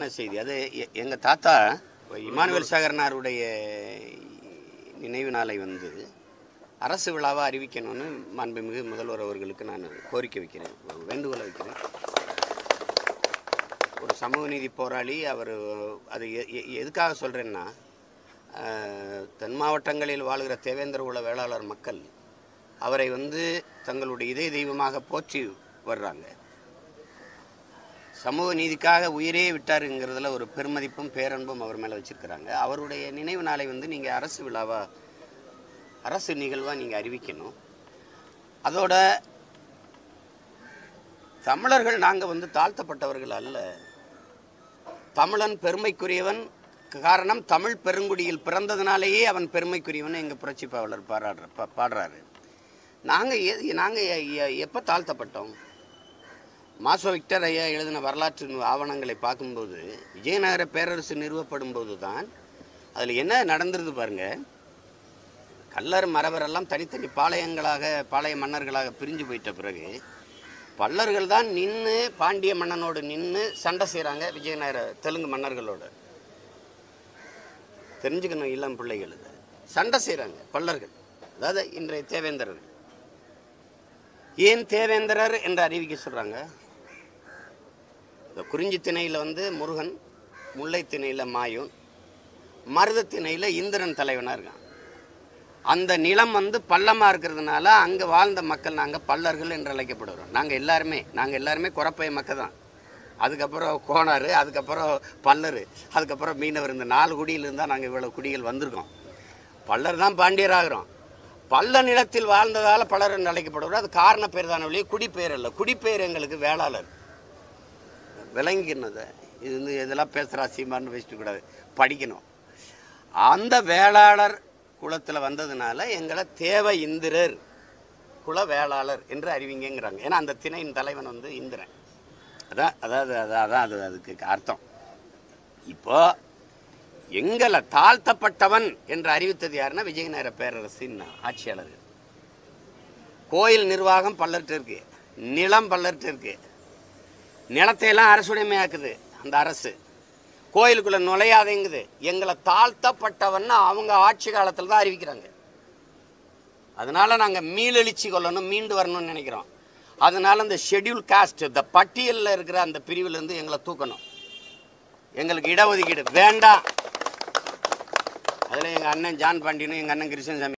செய்தி அது எ- எங்க தாத்தா இமானுவேல் சாகரனாருடைய நினைவு நாளை வந்து அரசு விழாவை அறிவிக்கணும்னு மாண்புமிகு முதல்வர் அவர்களுக்கு நான் கோரிக்கை வைக்கிறேன் ஒரு வேண்டுகோளை வைக்கிறேன் ஒரு சமூக நீதி போராளி அவர் அது எ- எ- எதுக்காக சொல்கிறேன்னா தென் மாவட்டங்களில் வாழ்கிற தேவேந்திர குல வேளாளர் மக்கள் அவரை வந்து தங்களுடைய இதய தெய்வமாக போற்றி வர்றாங்க சமூக நீதிக்காக உயிரே விட்டாருங்கிறதுல ஒரு பெருமதிப்பும் பேரன்பும் அவர் மேலே வச்சிருக்கிறாங்க அவருடைய நினைவு நாளை வந்து நீங்கள் அரசு விழாவா அரசு நிகழ்வாக நீங்கள் அறிவிக்கணும் அதோட தமிழர்கள் நாங்கள் வந்து தாழ்த்தப்பட்டவர்கள் அல்ல தமிழன் பெருமைக்குரியவன் காரணம் தமிழ் பெருங்குடியில் பிறந்ததுனாலேயே அவன் பெருமைக்குரியவன் எங்கள் புரட்சி பாவலர் பாராடுற பா பாடுறாரு நாங்கள் நாங்கள் எப்போ தாழ்த்தப்பட்டோம் மாசோ விக்டர் ஐயா எழுதின வரலாற்று ஆவணங்களை பார்க்கும்போது விஜயநகர பேரரசு நிறுவப்படும் போது தான் அதில் என்ன நடந்திருது பாருங்க கல்லர் மரபரெல்லாம் தனித்தனி பாளையங்களாக பாளைய மன்னர்களாக பிரிஞ்சு போயிட்ட பிறகு பல்லர்கள் தான் நின்று பாண்டிய மன்னனோடு நின்று சண்டை செய்கிறாங்க விஜயநகர தெலுங்கு மன்னர்களோட தெரிஞ்சுக்கணும் இளம் பிள்ளைகள் இதை. சண்டை செய்கிறாங்க பல்லர்கள் அதாவது இன்றைய தேவேந்திரர்கள் ஏன் தேவேந்திரர் என்று அறிவிக்க சொல்கிறாங்க இந்த குறிஞ்சி திணையில் வந்து முருகன் முல்லை திணையில் மாயூன் மருத திணையில் இந்திரன் தலைவனாக இருக்கான் அந்த நிலம் வந்து பள்ளமாக இருக்கிறதுனால அங்கே வாழ்ந்த மக்கள் நாங்கள் பல்லர்கள் என்று அழைக்கப்படுறோம் நாங்கள் எல்லாருமே நாங்கள் எல்லாருமே குறப்பைய மக்கள் தான் அதுக்கப்புறம் கோணார் அதுக்கப்புறம் பல்லர் அதுக்கப்புறம் மீனவர் இந்த நாலு குடியிலிருந்து தான் நாங்கள் இவ்வளோ குடிகள் வந்திருக்கோம் பல்லர் தான் பாண்டியராகிறோம் பல்ல நிலத்தில் வாழ்ந்ததால் பலர் என்று அழைக்கப்படுகிறோம் அது காரண பேர் தானே ஒழிய குடிப்பெயர் அல்ல குடிப்பெயர் எங்களுக்கு வேளாளர் விளங்கினதை இது வந்து இதெல்லாம் பேசுகிறா சீமான்னு வச்சுட்டு கூடாது படிக்கணும் அந்த வேளாளர் குலத்தில் வந்ததுனால எங்களை தேவ இந்திரர் குல வேளாளர் என்று அறிவிங்கங்கிறாங்க ஏன்னா அந்த திணையின் தலைவன் வந்து இந்திரன் அதான் அதாவது அதான் அதான் அது அதுக்கு அர்த்தம் இப்போ எங்களை தாழ்த்தப்பட்டவன் என்று அறிவித்தது யாருன்னா விஜயநகர பேரரசின் ஆட்சியாளர்கள் கோயில் நிர்வாகம் பல்லர்கிட்ட இருக்கு நிலம் பல்லர்கிட்ட இருக்கு நிலத்தையெல்லாம் அரசுடைமையாக்குது அந்த அரசு கோயிலுக்குள்ள நுழையாதேங்குது எங்களை தாழ்த்தப்பட்டவன்னு அவங்க ஆட்சி காலத்தில் தான் அறிவிக்கிறாங்க அதனால நாங்கள் மீளெழுச்சி கொள்ளணும் மீண்டு வரணும்னு நினைக்கிறோம் அதனால இந்த ஷெட்யூல் காஸ்ட் இந்த பட்டியலில் இருக்கிற அந்த பிரிவுலேருந்து எங்களை தூக்கணும் எங்களுக்கு இடஒதுக்கீடு வேண்டாம் அதில் எங்கள் அண்ணன் ஜான் பாண்டியனும் எங்கள் அண்ணன் கிருஷ்ணசாமி